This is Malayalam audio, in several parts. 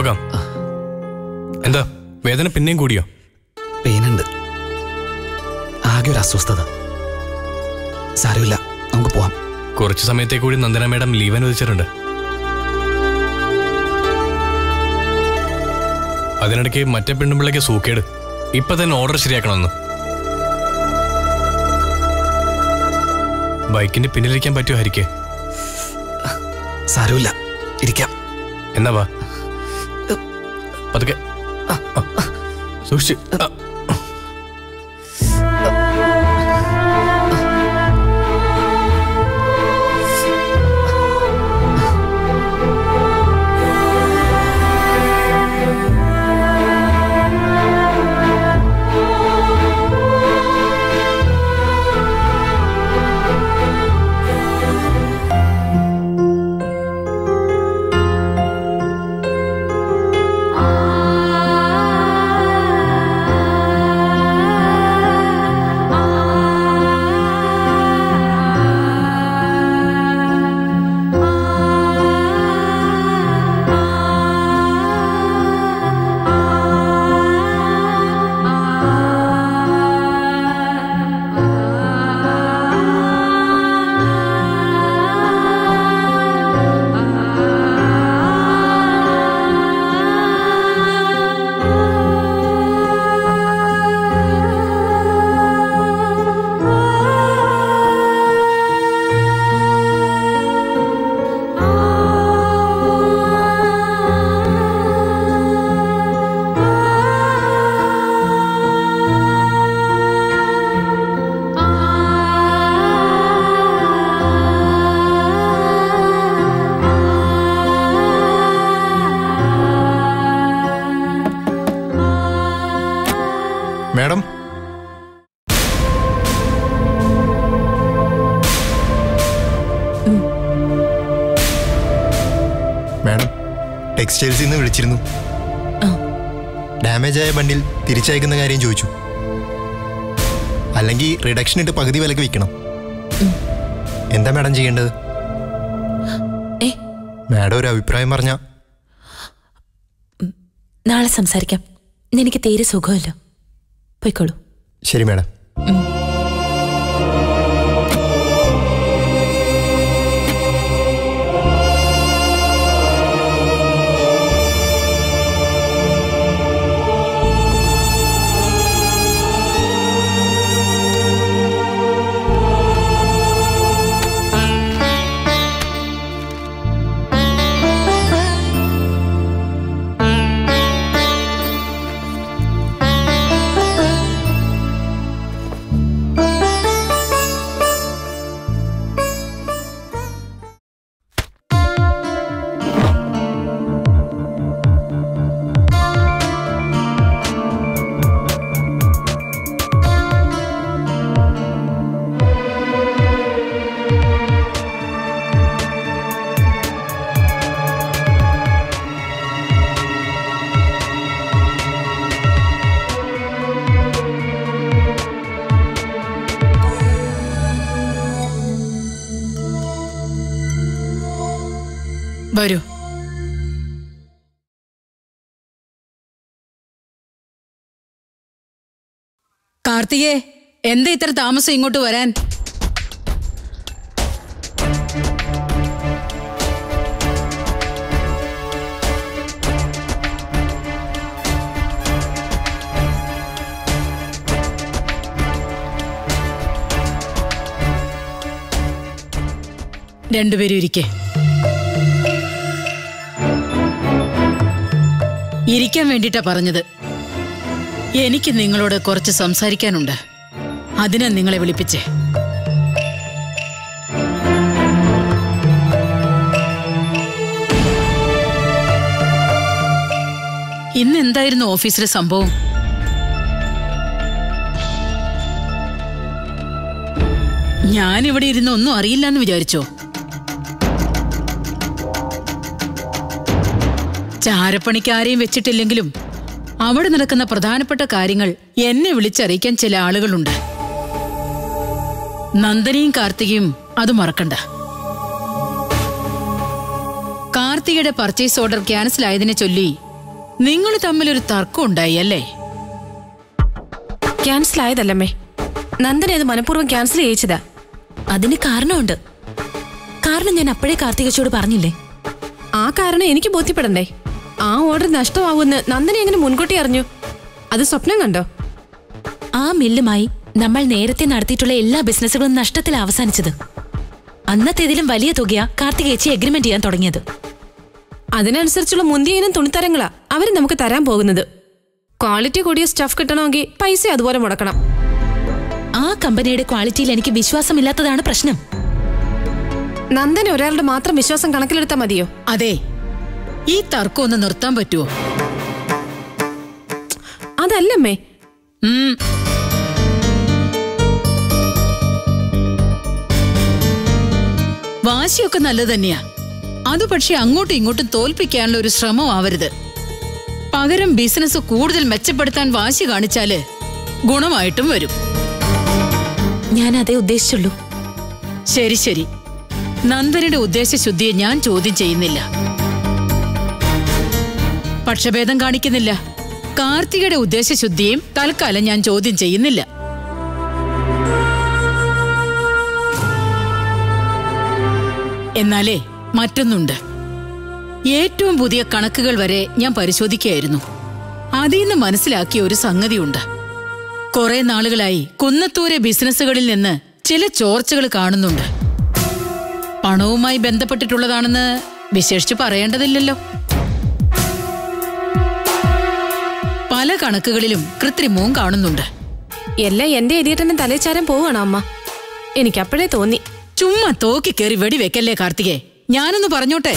പോകാം എന്താ വേദന പിന്നെയും കൂടിയോ പെയിനുണ്ട് ആകെ ഒരു അസ്വസ്ഥത സാരമില്ല നമുക്ക് പോവാം കുറച്ച് സമയത്തേക്ക് കൂടി നന്ദന മേഡം ലീവ് അനുവദിച്ചിട്ടുണ്ട് അതിനിടയ്ക്ക് മറ്റേ പെണ്ണുമ്പിള്ളയ്ക്ക് സൂക്കേട് ഇപ്പൊ തന്നെ ഓർഡർ ശരിയാക്കണമെന്ന് ബൈക്കിന്റെ പിന്നിലിരിക്കാൻ പറ്റുമോ ഹരിക്ക് സാരമില്ല ഇരിക്കാം എന്നാ വാ പതുക്കെ ആ, ആ. സൂക്ഷിച്ച് ആ. മാഡം മാഡം ടെക്സ്റ്റൈൽസിൽ നിന്ന് വിളിച്ചിരുന്നു ഡാമേജ് ആയ ബണ്ടിൽ തിരിച്ചയക്കുന്ന കാര്യം ചോദിച്ചു അല്ലെങ്കിൽ റിഡക്ഷൻ ഇട്ട് പകുതി വിലക്ക് വിൽക്കണം എന്താ മാഡം ചെയ്യേണ്ടത് ഏ മാഡം ഒരു അഭിപ്രായം പറഞ്ഞ നാളെ സംസാരിക്കാം ഇന്ന് എനിക്ക് തീരെ സുഖമല്ല പോയിക്കോളൂ ശരി മാഡം വരൂ കാർത്തികേ എന്താ ഇത്ര താമസം ഇങ്ങോട്ട് വരാൻ രണ്ടുപേരും ഇരിക്കേ ഇരിക്കാൻ വേണ്ടിട്ടാ പറഞ്ഞത് എനിക്ക് നിങ്ങളോട് കുറച്ച് സംസാരിക്കാനുണ്ട് അതിനാ നിങ്ങളെ വിളിപ്പിച്ചേ ഇന്ന് എന്തായിരുന്നു ഓഫീസിലെ സംഭവം ഞാൻ ഇവിടെ ഇരുന്ന് ഒന്നും അറിയില്ലെന്ന് വിചാരിച്ചോ ചാരപ്പണിക്കാരെയും വെച്ചിട്ടില്ലെങ്കിലും അവിടെ നടക്കുന്ന പ്രധാനപ്പെട്ട കാര്യങ്ങൾ എന്നെ വിളിച്ചറിയിക്കാൻ ചില ആളുകളുണ്ട് നന്ദനയും കാർത്തികയും അത് മറക്കണ്ട കാർത്തികയുടെ പർച്ചേസ് ഓർഡർ ക്യാൻസൽ ആയതിനെ ചൊല്ലി നിങ്ങൾ തമ്മിലൊരു തർക്കം ഉണ്ടായി അല്ലേ ക്യാൻസൽ ആയതല്ലമ്മേ നന്ദനെ അത് മനഃപൂർവ്വം ക്യാൻസൽ ചെയ്യിച്ചതാ അതിന് കാരണമുണ്ട് കാരണം ഞാൻ അപ്പോഴേ കാർത്തികച്ചോട് പറഞ്ഞില്ലേ ആ കാരണം എനിക്ക് ബോധ്യപ്പെടണ്ടേ ആ ഓർഡർ നഷ്ടമാവുമെന്ന് നന്ദനെ എങ്ങനെ മുൻകൂട്ടി അറിഞ്ഞു അത് സ്വപ്നം കണ്ടോ ആ മില്ലുമായി നമ്മൾ നേരത്തെ നടത്തിയിട്ടുള്ള എല്ലാ ബിസിനസ്സുകളും നഷ്ടത്തിലാണ് അവസാനിച്ചത് അന്നത്തേതിലും വലിയ തുകയാ കാർത്തികേച്ചി എഗ്രിമെന്റ് ചെയ്യാൻ തുടങ്ങിയത് അതിനനുസരിച്ചുള്ള മുന്തിയ ഇനം തുണിത്തരങ്ങളാ അവര് നമുക്ക് തരാൻ പോകുന്നത് ക്വാളിറ്റി കൂടിയ സ്റ്റഫ് കിട്ടണമെങ്കിൽ പൈസ അതുപോലെ മുടക്കണം ആ കമ്പനിയുടെ ക്വാളിറ്റിയിൽ എനിക്ക് വിശ്വാസമില്ലാത്തതാണ് പ്രശ്നം നന്ദൻ ഒരാളുടെ മാത്രം വിശ്വാസം കണക്കിലെടുത്താൽ മതിയോ അതെ ഈ തർക്കം ഒന്ന് നിർത്താൻ പറ്റുമോ അതല്ലമ്മേ ഉം. വാശിയൊക്കെ നല്ലത് തന്നെയാ അത് പക്ഷെ അങ്ങോട്ടും ഇങ്ങോട്ടും തോൽപ്പിക്കാനുള്ള ഒരു ശ്രമം ആവരുത് പകരം ബിസിനസ് കൂടുതൽ മെച്ചപ്പെടുത്താൻ വാശി കാണിച്ചാല് ഗുണമായിട്ടും വരും ഞാൻ അതേ ഉദ്ദേശിച്ചുള്ളൂ ശരി ശരി നന്ദനയുടെ ഉദ്ദേശശുദ്ധിയെ ഞാൻ ചോദ്യം ചെയ്യുന്നില്ല പക്ഷഭേദം കാണിക്കുന്നില്ല കാർത്തികയുടെ ഉദ്ദേശശുദ്ധിയും തൽക്കാലം ഞാൻ ചോദ്യം ചെയ്യുന്നില്ല എന്നാലേ മറ്റൊന്നുണ്ട് ഏറ്റവും പുതിയ കണക്കുകൾ വരെ ഞാൻ പരിശോധിക്കുകയായിരുന്നു അതിൽ നിന്ന് മനസ്സിലാക്കിയ ഒരു സംഗതിയുണ്ട് കുറെ നാളുകളായി കുന്നത്തൂരെ ബിസിനസ്സുകളിൽ നിന്ന് ചില ചോർച്ചകൾ കാണുന്നുണ്ട് പണവുമായി ബന്ധപ്പെട്ടിട്ടുള്ളതാണെന്ന് വിശേഷിച്ച് പറയേണ്ടതില്ലല്ലോ പല കണക്കുകളിലും കൃത്രിമവും കാണുന്നുണ്ട് എല്ലാം എന്റെ എതിയേട്ടനെ തലേച്ചാരം പോവാണ് അമ്മ എനിക്കപ്പോഴേ തോന്നി ചുമ്മാ തോക്കി കയറി വെടിവെക്കല്ലേ കാർത്തികേ ഞാനൊന്ന് പറഞ്ഞോട്ടെ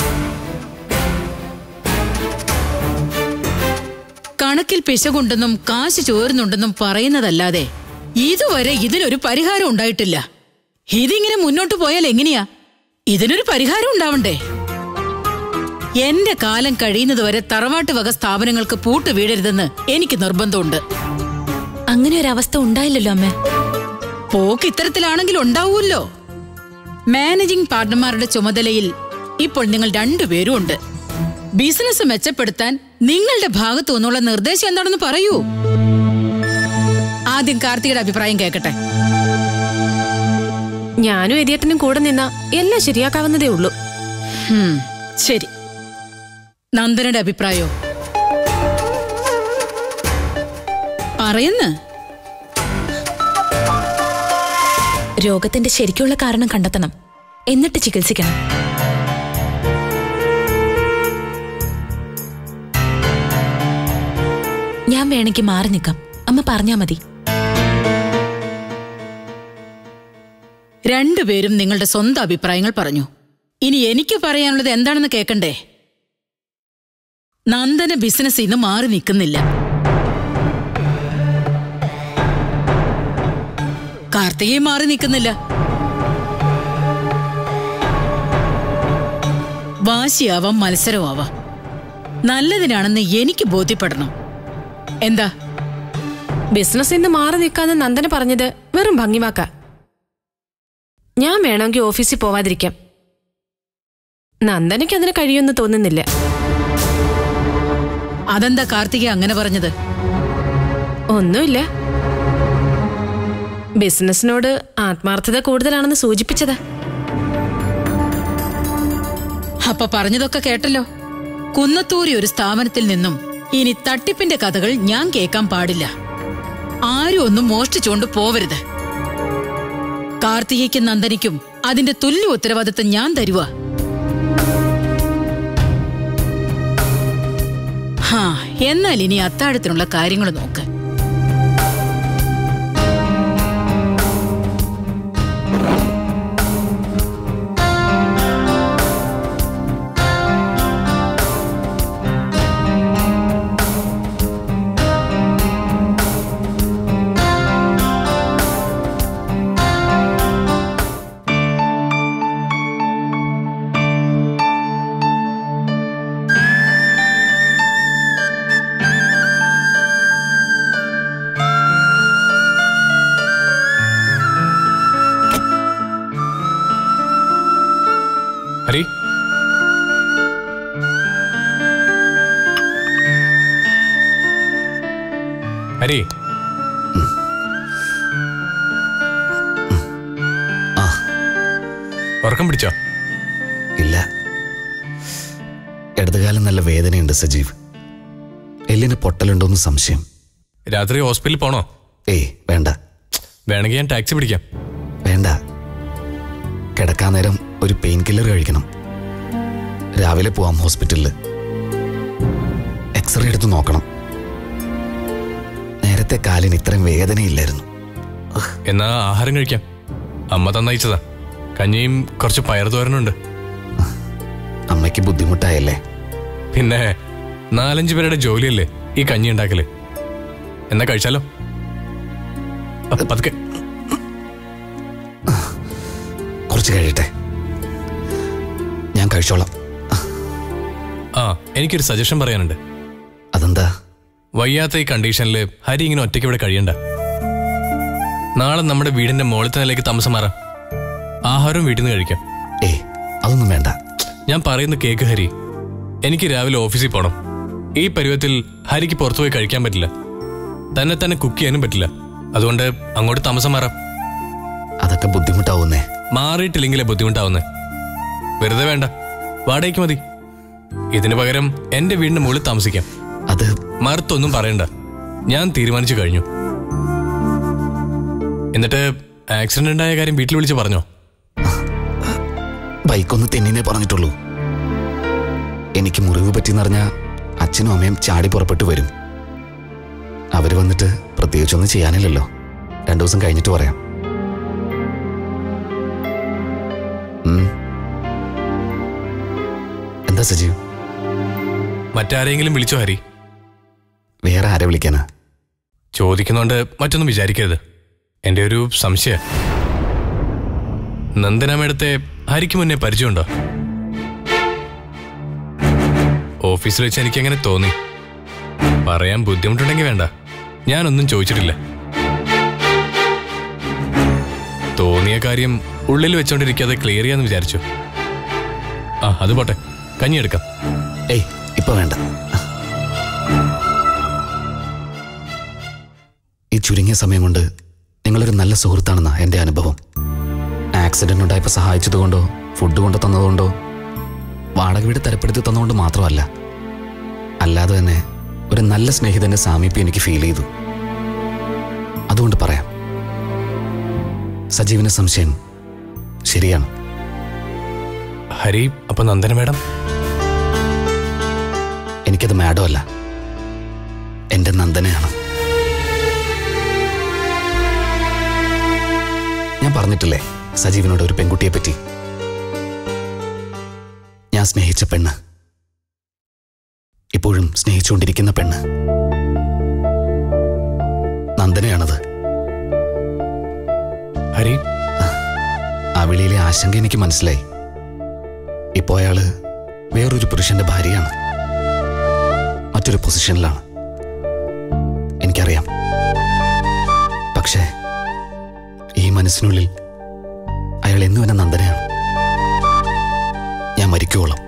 കണക്കിൽ പിശകുണ്ടെന്നും കാശ് ചോരുന്നുണ്ടെന്നും പറയുന്നതല്ലാതെ ഇതുവരെ ഇതിനൊരു പരിഹാരം ഉണ്ടായിട്ടില്ല ഇതിങ്ങനെ മുന്നോട്ട് പോയാൽ എങ്ങനെയാ ഇതിനൊരു പരിഹാരം ഉണ്ടാവണ്ടേ എന്റെ കാലം കഴിയുന്നതുവരെ തറവാട്ട് വക സ്ഥാപനങ്ങൾക്ക് പൂട്ട് വീഴരുതെന്ന് എനിക്ക് നിർബന്ധമുണ്ട് അങ്ങനെ ഒരു അവസ്ഥ ഉണ്ടായില്ലല്ലോ അമ്മേ പോക്ക് ഇത്തരത്തിലാണെങ്കിൽ ഉണ്ടാവൂല്ലോ മാനേജിംഗ് പാർട്ണർമാരുടെ ചുമതലയിൽ ഇപ്പോൾ നിങ്ങൾ രണ്ടുപേരും ഉണ്ട് ബിസിനസ് മെച്ചപ്പെടുത്താൻ നിങ്ങളുടെ ഭാഗത്തു നിന്നുള്ള നിർദ്ദേശം എന്താണെന്ന് പറയൂ ആദ്യം കാർത്തികയുടെ അഭിപ്രായം കേൾക്കട്ടെ ഞാനും എതിയേട്ടനും കൂടെ നിന്ന എല്ലാം ശരിയാക്കാവുന്നതേ ഉള്ളൂ ഹും, ശരി നന്ദനയുടെ അഭിപ്രായോ പറയുന്ന് രോഗത്തിന്റെ ശരിക്കുള്ള കാരണം കണ്ടെത്തണം എന്നിട്ട് ചികിത്സിക്കണം ഞാൻ വേണമെങ്കിൽ മാറി നിൽക്കാം അമ്മ പറഞ്ഞാ മതി രണ്ടുപേരും നിങ്ങളുടെ സ്വന്തം അഭിപ്രായങ്ങൾ പറഞ്ഞു ഇനി എനിക്ക് പറയാനുള്ളത് എന്താണെന്ന് കേൾക്കണ്ടേ നന്ദന ബിസിനസ് ഇന്ന് മാറി നിൽക്കുന്നില്ല കാർത്തികയും മാറി നിൽക്കുന്നില്ല വാശിയാവാം മത്സരമാവാം നല്ലതിനാണെന്ന് എനിക്ക് ബോധ്യപ്പെടണം എന്താ ബിസിനസ് ഇന്ന് മാറി നിൽക്കാന്ന് നന്ദന പറഞ്ഞത് വെറും ഭംഗിവാക്ക ഞാൻ വേണമെങ്കിൽ ഓഫീസിൽ പോവാതിരിക്കാം നന്ദനയ്ക്ക് അതിന് കഴിയുമെന്ന് തോന്നുന്നില്ല അതെന്താ കാർത്തിക അങ്ങനെ പറഞ്ഞത് ഒന്നുമില്ല ബിസിനസിനോട് ആത്മാർത്ഥത കൂടുതലാണെന്ന് സൂചിപ്പിച്ചതാ അപ്പൊ പറഞ്ഞതൊക്കെ കേട്ടല്ലോ കുന്നത്തൂരി ഒരു സ്ഥാപനത്തിൽ നിന്നും ഇനി തട്ടിപ്പിന്റെ കഥകൾ ഞാൻ കേൾക്കാൻ പാടില്ല ആരും ഒന്നും മോഷ്ടിച്ചുകൊണ്ട് പോവരുത് കാർത്തികയ്ക്കും നന്ദനിക്കും അതിന്റെ തുല്യ ഉത്തരവാദിത്തം ഞാൻ തരുക ഹാ എന്നാൽ ഇനി അത്താഴത്തിനുള്ള കാര്യങ്ങൾ നോക്ക് ഹരി ഹരി ആ ഉറക്കം പിടിച്ചോ ഇല്ല ഇടതുകാലം നല്ല വേദനയുണ്ട് സജീവ് എല്ലിന് പൊട്ടലുണ്ടോന്ന് സംശയം രാത്രി ഹോസ്പിറ്റലിൽ പോണോ ഏയ് വേണ്ട വേണമെങ്കിൽ ഞാൻ ടാക്സി പിടിക്കാം വേണ്ട കിടക്കാൻ നേരം ഒരു പെയിൻ കില്ലർ കഴിക്കണം രാവിലെ പോവാം ഹോസ്പിറ്റലിൽ എക്സ്റേ എടുത്ത് നോക്കണം നേരത്തെ കാലിന് ഇത്രയും വേദനയില്ലായിരുന്നു എന്നാ ആഹാരം കഴിക്കാം അമ്മ തന്നയച്ചതാ കഞ്ഞിയും കുറച്ച് പയറുതോരനുണ്ട് അമ്മയ്ക്ക് ബുദ്ധിമുട്ടായല്ലേ പിന്നെ നാലഞ്ച് പേരുടെ ജോലിയല്ലേ ഈ കഞ്ഞി ഉണ്ടാക്കല് എന്നാ കഴിച്ചാലോ അ, പതുക്കെ കുറച്ച് കഴിയട്ടെ ഞാൻ കഴിച്ചോളാം ആ എനിക്കൊരു സജഷൻ പറയാനുണ്ട് അതെന്താ വയ്യാത്ത ഈ കണ്ടീഷനിൽ ഹരി ഇങ്ങനെ ഒറ്റയ്ക്ക് ഇവിടെ കഴിയണ്ട നാളെ നമ്മുടെ വീടിന്റെ മുകളിലത്തെ നിലയ്ക്ക് താമസം മാറാം ആഹാരവും വീട്ടിൽ നിന്ന് കഴിക്കാം ഏയ് അതൊന്നും വേണ്ട ഞാൻ പറയുന്ന കേക്ക് ഹരി എനിക്ക് രാവിലെ ഓഫീസിൽ പോകണം ഈ പരുവത്തിൽ ഹരിക്ക് പുറത്തുപോയി കഴിക്കാൻ പറ്റില്ല തന്നെ തന്നെ കുക്ക് ചെയ്യാനും പറ്റില്ല അതുകൊണ്ട് അങ്ങോട്ട് താമസം മാറാം അതൊക്കെ ബുദ്ധിമുട്ടാവുന്നേ മാറിയിട്ടില്ലെങ്കിലേ ബുദ്ധിമുട്ടാവുന്നേ വെറുതെ വേണ്ട വാടകയ്ക്ക് മതി ഇതിനു പകരം എന്റെ വീടിന്റെ മുകളിൽ താമസിക്കാം അത് മറുത്തൊന്നും പറയണ്ട ഞാൻ തീരുമാനിച്ചു കഴിഞ്ഞു എന്നിട്ട് ആക്സിഡന്റ് ഉണ്ടായ കാര്യം വീട്ടിൽ വിളിച്ച് പറഞ്ഞോ ബൈക്കൊന്ന് തെന്നിനെ പറഞ്ഞിട്ടുള്ളൂ എനിക്ക് മുറിവ് പറ്റിയെന്നറിഞ്ഞ അച്ഛനും അമ്മയും ചാടി പുറപ്പെട്ടു വരും അവര് വന്നിട്ട് പ്രത്യേകിച്ചൊന്നും ചെയ്യാനില്ലല്ലോ രണ്ടു ദിവസം കഴിഞ്ഞിട്ട് പറയാം ഉം. എന്താ സജീവ് മറ്റാരെങ്കിലും വിളിച്ചോ ഹരി വേറെ ആരെ വിളിക്കാനാ ചോദിക്കുന്നോണ്ട് മറ്റൊന്നും വിചാരിക്കരുത് എന്റെ ഒരു സംശയ നന്ദന മേഡത്തെ ഹരിക്ക് മുന്നേ പരിചയമുണ്ടോ ഓഫീസിൽ വെച്ച് എനിക്ക് അങ്ങനെ തോന്നി പറയാൻ ബുദ്ധിമുട്ടുണ്ടെങ്കിൽ വേണ്ട ഞാനൊന്നും ചോദിച്ചിട്ടില്ല തോന്നിയ കാര്യം ഉള്ളിൽ വെച്ചോണ്ടിരിക്കാതെ ക്ലിയർ ചെയ്യാന്ന് വിചാരിച്ചു ആ അത് പോട്ടെ കഞ്ഞിയെടുക്കാം ഏയ് ഇപ്പൊ വേണ്ട ഈ ചുരുങ്ങിയ സമയം കൊണ്ട് നിങ്ങളൊരു നല്ല സുഹൃത്താണെന്നാ എൻ്റെ അനുഭവം ആക്സിഡന്റ് ഉണ്ടായപ്പോൾ സഹായിച്ചതുകൊണ്ടോ ഫുഡ് കൊണ്ട് തന്നതുകൊണ്ടോ വാടക വീട് തരപ്പെടുത്തി തന്നുകൊണ്ട് മാത്രമല്ല അല്ലാതെ തന്നെ ഒരു നല്ല സ്നേഹിതന്റെ സാമീപ്യം എനിക്ക് ഫീൽ ചെയ്തു അതുകൊണ്ട് പറയാം സജീവിന് സംശയം ശരിയാണ് ഹരി അപ്പൊ നന്ദന മേഡം എനിക്കത് മാഡം അല്ല എൻ്റെ നന്ദനയാണ് ഞാൻ പറഞ്ഞിട്ടില്ലേ സജീവിനോട് ഒരു പെൺകുട്ടിയെ പറ്റി ഞാൻ സ്നേഹിച്ച പെണ്ണ് ഇപ്പോഴും സ്നേഹിച്ചുകൊണ്ടിരിക്കുന്ന പെണ്ണ് നന്ദനയാണത് ഹരി ആ വിളിയിലെ ആശങ്ക എനിക്ക് മനസ്സിലായി ഇപ്പോ അയാള് വേറൊരു പുരുഷന്റെ ഭാര്യയാണ് മറ്റൊരു പൊസിഷനിലാണ് എനിക്കറിയാം പക്ഷേ ഈ മനസ്സിനുള്ളിൽ അയാൾ എന്നും എന്നെ നന്ദനയാണ് ഞാൻ മരിക്കുവോളം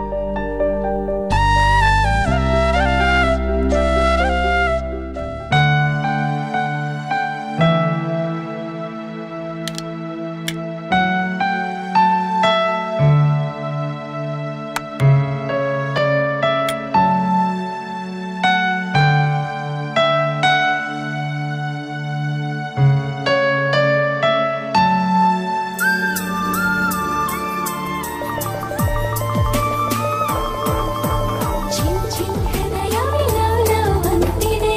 ചിൻ ചിൻ ഹൃദയവിലാളവന്തിടെ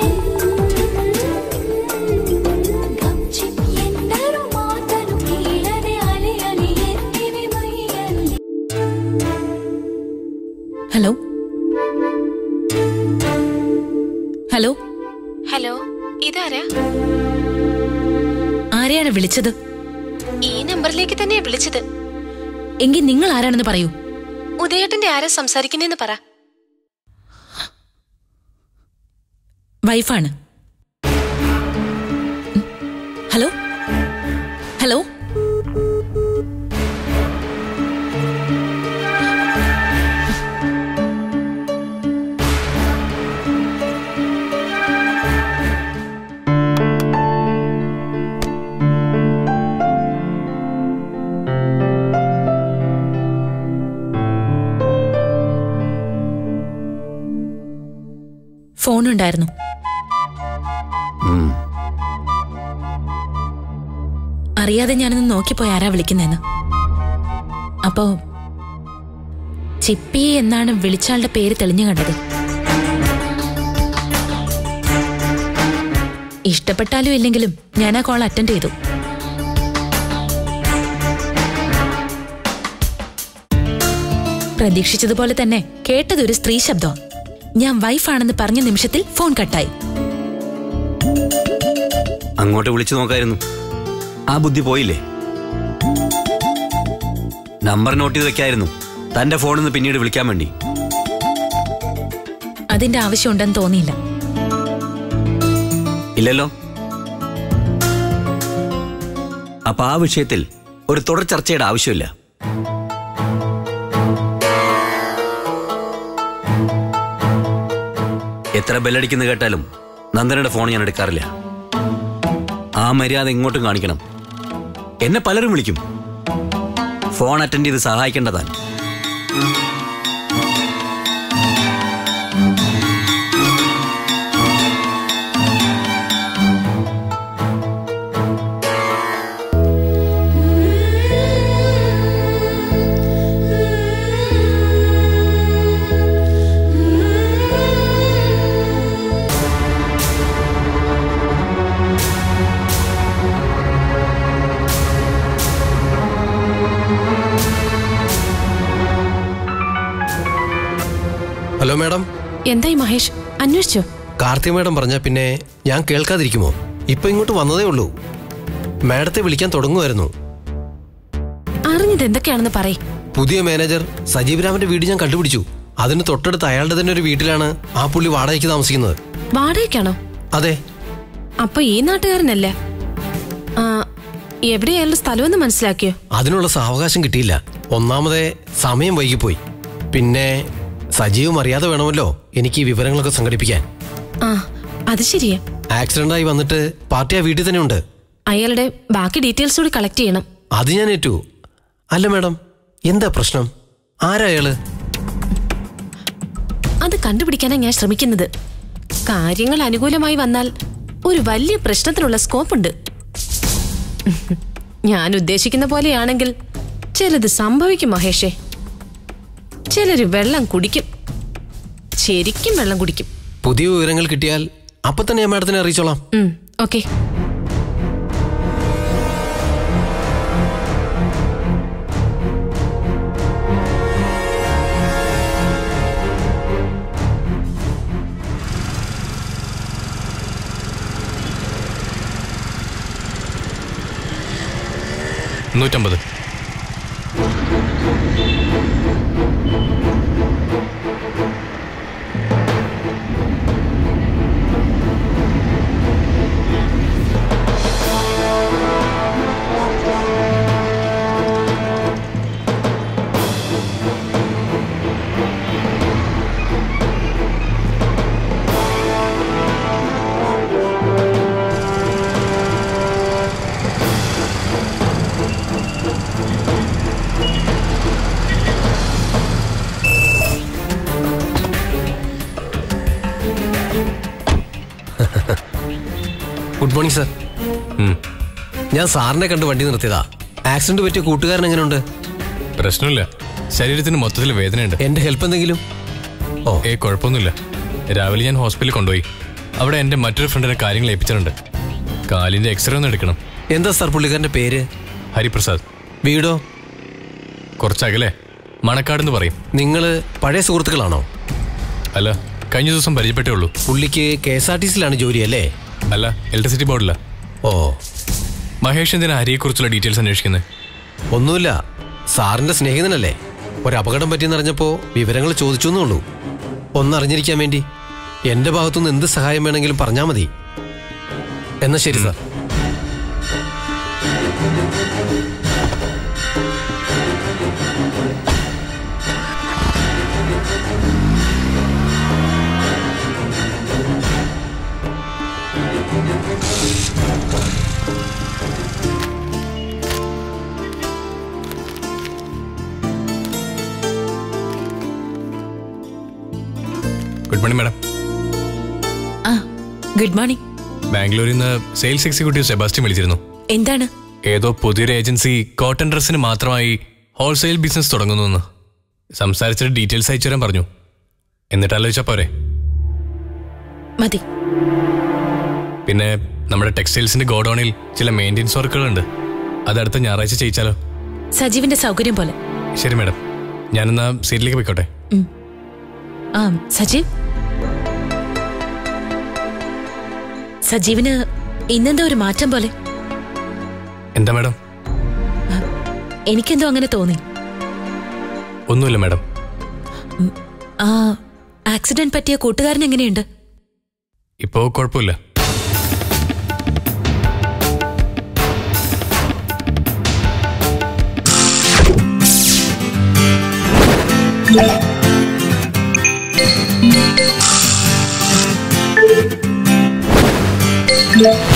ഗംചിൻ എന്നരു മാതನು ಕೇಳದೆ ಅಲೆ ಅಲೆ ಎತ್ತಿವೆ ಮೈಯಲ್ಲಿ ഹലോ ഹലോ ഹലോ ഇതാരാ ആരെയാണ് വിളിച്ചത് ഈ നമ്പറിലേക്ക് തന്നെയാ വിളിച്ചത് എങ്കിൽ നിങ്ങൾ ആരാണെന്ന് പറയൂ ഉദയേട്ടന്റെ ആരാ സംസാരിക്കുന്നേന്ന് പറ വൈഫാണ് ഉം. ഹലോ ഹലോ ഫോണുണ്ടായിരുന്നു ഉം. അറിയാതെ ഞാനൊന്ന് നോക്കിപ്പോയി ആരാ വിളിക്കുന്നതെന്ന് അപ്പോ ചിപ്പി എന്നാണ് വിളിച്ചാളുടെ പേര് തെളിഞ്ഞു കണ്ടത് ഇഷ്ടപ്പെട്ടാലും ഇല്ലെങ്കിലും ഞാൻ ആ കോൾ അറ്റൻഡ് ചെയ്തു പ്രതീക്ഷിച്ചതുപോലെ തന്നെ കേട്ടതൊരു സ്ത്രീ ശബ്ദം ഞാൻ വൈഫാണെന്ന് പറഞ്ഞ നിമിഷത്തിൽ ഫോൺ കട്ടായി അങ്ങോട്ട് വിളിച്ചു നോക്കായിരുന്നു ആ ബുദ്ധി പോയില്ലേ നമ്പർ നോട്ട് ചെയ്ത് വെക്കായിരുന്നു തന്റെ ഫോണിൽ നിന്ന് പിന്നീട് വിളിക്കാൻ വേണ്ടി അതിന്റെ ആവശ്യമുണ്ടെന്ന് തോന്നിയില്ല ഇല്ലല്ലോ അപ്പൊ ആ വിഷയത്തിൽ ഒരു തുടർ ചർച്ചയുടെ ആവശ്യമില്ല എത്ര ബെല്ലടിക്കുന്ന കേട്ടാലും നന്ദനയുടെ ഫോൺ ഞാൻ എടുക്കാറില്ല ആ മര്യാദ ഇങ്ങോട്ടും കാണിക്കണം എന്നെ പലരും വിളിക്കും ഫോൺ അറ്റൻഡ് ചെയ്ത് സഹായിക്കേണ്ടതാൻ ഹലോ മാഡം എന്തായി മഹേഷ് അന്വേഷിച്ചോ കാർത്തി മാഡം പറഞ്ഞ പിന്നെ ഞാൻ കേൾക്കാതിരിക്കുമോ ഇപ്പൊ ഇങ്ങോട്ട് വന്നതേ ഉള്ളൂ മാഡത്തെ വിളിക്കാൻ തുടങ്ങുമായിരുന്നു അറിഞ്ഞത് എന്തൊക്കെയാണെന്ന് പറയ് പുതിയ മാനേജർ സജീവ് രാമന്റെ വീട് ഞാൻ കണ്ടുപിടിച്ചു അതിന് തൊട്ടടുത്ത് അയാളുടെ തന്നെ ഒരു വീട്ടിലാണ് ആ പുള്ളി വാടകയ്ക്ക് താമസിക്കുന്നത് വാടകയ്ക്കാണോ അതെ അപ്പൊ ഈ നാട്ടുകാരനല്ല ആ എവിടെ അയാളുടെ സ്ഥലമെന്ന് മനസ്സിലാക്കിയോ അതിനുള്ള സാവകാശം കിട്ടിയില്ല ഒന്നാമതെ സമയം വൈകിപ്പോയി പിന്നെ സജീവം അറിയാതെ വേണമല്ലോ എനിക്ക് ഈ വിവരങ്ങളൊക്കെ സംഘടിപ്പിക്കാൻ ആ അത് ശരിയാ ആക്സിഡന്റ് ആയി വന്നിട്ട് പാർട്ടി ആ വീട്ടിൽ തന്നെ ഉണ്ട് അയാളുടെ ബാക്കി ഡീറ്റെയിൽസ് കൂടി കളക്ട് ചെയ്യണം അത് ഞാൻ ഏറ്റു അല്ല മാഡം എന്താ പ്രശ്നം ആരാ അയാള് അത് കണ്ടുപിടിക്കാനാണ് ഞാൻ ശ്രമിക്കുന്നത് കാര്യങ്ങൾ അനുകൂലമായി വന്നാൽ ഒരു വലിയ പ്രശ്നത്തിനുള്ള സ്കോപ്പുണ്ട് ഞാൻ ഉദ്ദേശിക്കുന്ന പോലെയാണെങ്കിൽ ചിലത് സംഭവിക്കും മഹേഷേ ചിലര് വെള്ളം കുടിക്കും ശരിക്കും വെള്ളം കുടിക്കും പുതിയ വിവരങ്ങൾ കിട്ടിയാൽ അപ്പൊ തന്നെ ഞാൻ മാഡത്തിനെ അറിയിച്ചോളാം ഓക്കെ നൂറ്റമ്പത് ഗുഡ് മോർണിംഗ് സർ ഉം. ഞാൻ സാറിനെ കണ്ട് വണ്ടി നിർത്തിയതാ ആക്സിഡന്റ് പറ്റിയ കൂട്ടുകാരൻ എങ്ങനെയുണ്ട് പ്രശ്നമില്ല ശരീരത്തിന് മൊത്തത്തിൽ വേദനയുണ്ട് എന്റെ ഹെൽപ്പ് എന്തെങ്കിലും ഓ ഏ കുഴപ്പമൊന്നുമില്ല രാവിലെ ഞാൻ ഹോസ്പിറ്റലിൽ കൊണ്ടുപോയി അവിടെ എൻ്റെ മറ്റൊരു ഫ്രണ്ടിനെ കാര്യങ്ങൾ ഏൽപ്പിച്ചിട്ടുണ്ട് കാലിൻ്റെ എക്സ്റേ ഒന്ന് എടുക്കണം എന്താ സാർ പുള്ളിക്കാരന്റെ പേര് ഹരിപ്രസാദ് വീടോ കുറച്ചകലെ മണക്കാടെന്ന് പറയും നിങ്ങള് പഴയ സുഹൃത്തുക്കളാണോ അല്ല കഴിഞ്ഞ ദിവസം പരിചയപ്പെട്ടേ ഉള്ളൂ പുള്ളിക്ക് കെ എസ് ആർ ടി സിയിലാണ് ജോലി അല്ലേ അല്ല ഇലക്ട്രിസിറ്റി ബോർഡില്ല ഓ മഹേഷ് എന്തിനാ ഹരിയെക്കുറിച്ചുള്ള ഡീറ്റെയിൽസ് അന്വേഷിക്കുന്നത് ഒന്നുമില്ല സാറിന്റെ സ്നേഹിതനല്ലേ ഒരു അപകടം പറ്റിയെന്നറിഞ്ഞപ്പോ വിവരങ്ങൾ ചോദിച്ചു എന്നുള്ളൂ ഒന്നറിഞ്ഞിരിക്കാൻ വേണ്ടി എന്റെ ഭാഗത്തുനിന്ന് എന്ത് സഹായം വേണമെങ്കിലും പറഞ്ഞാൽ മതി എന്നാ ശരി സാർ ഗുഡ് മോർണിംഗ് മാഡം ആ ഗുഡ് മോർണിംഗ് ബാംഗ്ലൂരിൽ നിന്ന് സെയിൽസ് എക്സിക്യൂട്ടീവ് സെബാസ്റ്റ്യൻ വിളിച്ചിരുന്നു എന്താണ് ഏതോ പുതിയൊരു ഏജൻസി കോട്ടൺ ഡ്രസ്സിന് മാത്രമായി ഹോൾസെയിൽ ബിസിനസ് തുടങ്ങുന്നു സംസാരിച്ചിട്ട് ഡീറ്റെയിൽസ് അയച്ചു തരാൻ പറഞ്ഞു എന്നിട്ട് ആലോചിച്ചാ പോരെ മതി പിന്നെ നമ്മുടെ ടെക്സ്റ്റൈൽസിന്റെ ഗോഡൌണിൽ ചില മെയിൻ്റെനൻസ് വർക്കുകളുണ്ട് അതടുത്ത ഞായറാഴ്ച ചെയ്യിച്ചാലോ സജീവിന്റെ സൗകര്യം പോലെ ശരി മാഡം ഞാനെന്നാ സീറ്റിലേക്ക് പോയിക്കോട്ടെ ആ സജീവ് സജീവിന് ഇന്നെന്തോ ഒരു മാറ്റം പോലെ എന്താ മാഡം എനിക്കെന്തോ അങ്ങനെ തോന്നി ഒന്നുമില്ല മാഡം ആ ആക്സിഡന്റ് പറ്റിയ കൂട്ടുകാരൻ എങ്ങനെയുണ്ട് ഇപ്പോൾ കുഴപ്പമില്ല Yeah.